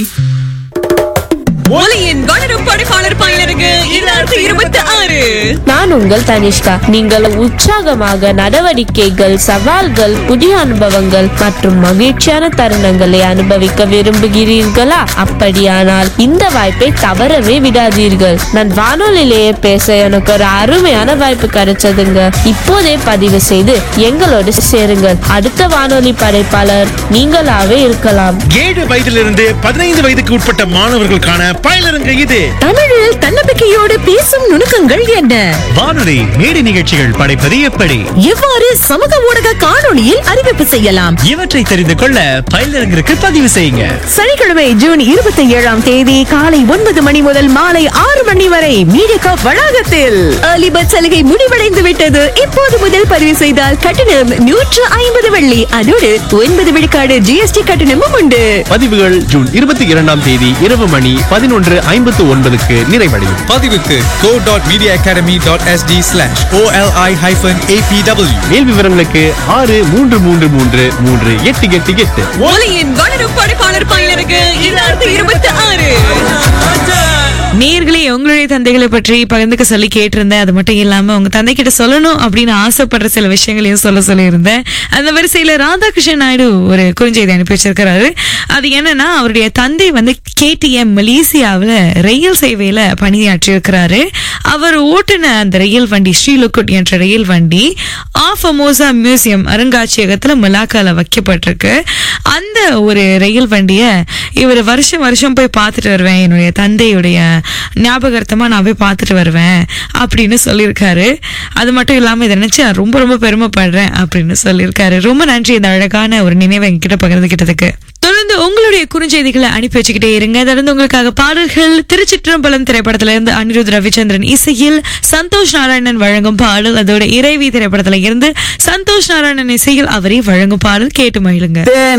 ஒலியின் வளரும் படைப்பாளர் பயிலருக்கு இரண்டாயிரத்தி இருபத்தி ஆறு நான் உங்கள் தனிஷ்கா நீங்கள் உற்சாகமாக நடவடிக்கைகள் சவால்கள் புதிய அனுபவங்கள் மற்றும் மகிழ்ச்சியான தருணங்களை அனுபவிக்க விரும்புகிறீர்களா அப்படியானால் இந்த வாய்ப்பை தவறவே விடாதீர்கள் நான் வானொலியிலேயே பேச எனக்கு ஒரு அருமையான வாய்ப்பு கிடைச்சதுங்க இப்போதே பதிவு செய்து எங்களோடு சேருங்கள் அடுத்த வானொலி படைப்பாளர் நீங்களாவே இருக்கலாம் ஏழு வயதிலிருந்து பதினைந்து வயதுக்கு உட்பட்ட மாணவர்களுக்கான பயிலரங்கு இது தமிழில் தன்னம்பிக்கையோடு பேசும் நுணுக்கங்கள் என்ன வானொலி மேடை நிகழ்ச்சிகள் படைப்பது எப்படி எவ்வாறு சமூக ஊடக காணொளியில் அறிவிப்பு செய்யலாம் இவற்றை தெரிந்து கொள்ள பயிலரங்கிற்கு பதிவு செய்யுங்க சனிக்கிழமை ஜூன் இருபத்தி ஏழாம் தேதி காலை ஒன்பது மணி முதல் மாலை ஆறு மணி வரை மீடியா வளாகத்தில் அலிபத் சலுகை முடிவடைந்து விட்டது இப்போது முதல் பதிவு செய்தால் கட்டணம் நூற்று ஐம்பது வெள்ளி அதோடு ஒன்பது விழுக்காடு ஜிஎஸ்டி கட்டணமும் உண்டு பதிவுகள் ஜூன் இருபத்தி இரண்டாம் தேதி இரவு மணி பதினொன்று ஐம்பத்து ஒன்பதுக்கு நிறைவடையும் பதிவுக்கு go.mediaacademy.sg/oli-apw மேல் விவரங்களுக்கு ஆறு மூன்று மூன்று மூன்று மூன்று எட்டு எட்டு எட்டு ஒலியின் வளரும் படைப்பாளர் பயிலருக்கு இரண்டாயிரத்தி இருபத்தி ஆறு நேர்களே உங்களுடைய தந்தைகளை பற்றி பகிர்ந்துக்க சொல்லி கேட்டிருந்தேன் அது மட்டும் இல்லாம உங்க தந்தை கிட்ட சொல்லணும் அப்படின்னு ஆசைப்படுற சில விஷயங்களையும் சொல்ல சொல்லியிருந்தேன் அந்த வரிசையில ராதாகிருஷ்ணன் நாயுடு ஒரு குறுஞ்செய்தி அனுப்பி வச்சிருக்கிறாரு அது என்னன்னா அவருடைய தந்தை வந்து கேடிஎம் மலேசியாவில் ரயில் சேவையில பணியாற்றி இருக்கிறாரு அவர் ஓட்டுன அந்த ரயில் வண்டி ஸ்ரீலுக்குட் என்ற ரயில் வண்டி ஆஃபமோசா மியூசியம் அருங்காட்சியகத்துல மலாக்கால வைக்கப்பட்டிருக்கு அந்த ஒரு ரயில் வண்டிய இவர் வருஷம் வருஷம் போய் பார்த்துட்டு வருவேன் என்னுடைய தந்தையுடைய ஞாபகார்த்தமா நான் போய் பார்த்துட்டு வருவேன் அப்படின்னு சொல்லியிருக்காரு அது மட்டும் இல்லாம இதை நினைச்சு நான் ரொம்ப ரொம்ப பெருமைப்படுறேன் அப்படின்னு சொல்லியிருக்காரு ரொம்ப நன்றி இந்த அழகான ஒரு நினைவை என்கிட்ட பகிர்ந்துகிட்டதுக்கு தொடர்ந்து உங்களுடைய குறுஞ்செய்திகளை அனுப்பி வச்சுக்கிட்டே இருங்க தொடர்ந்து உங்களுக்காக பாடல்கள் திருச்சிற்றம்பலம் திரைப்படத்துல இருந்து அனிருத் ரவிச்சந்திரன் இசையில் சந்தோஷ் நாராயணன் வழங்கும் பாடல் அதோட இறைவி திரைப்படத்துல இருந்து சந்தோஷ் நாராயணன் இசையில் அவரே வழங்கும் பாடல் கேட்டு மகிழுங்க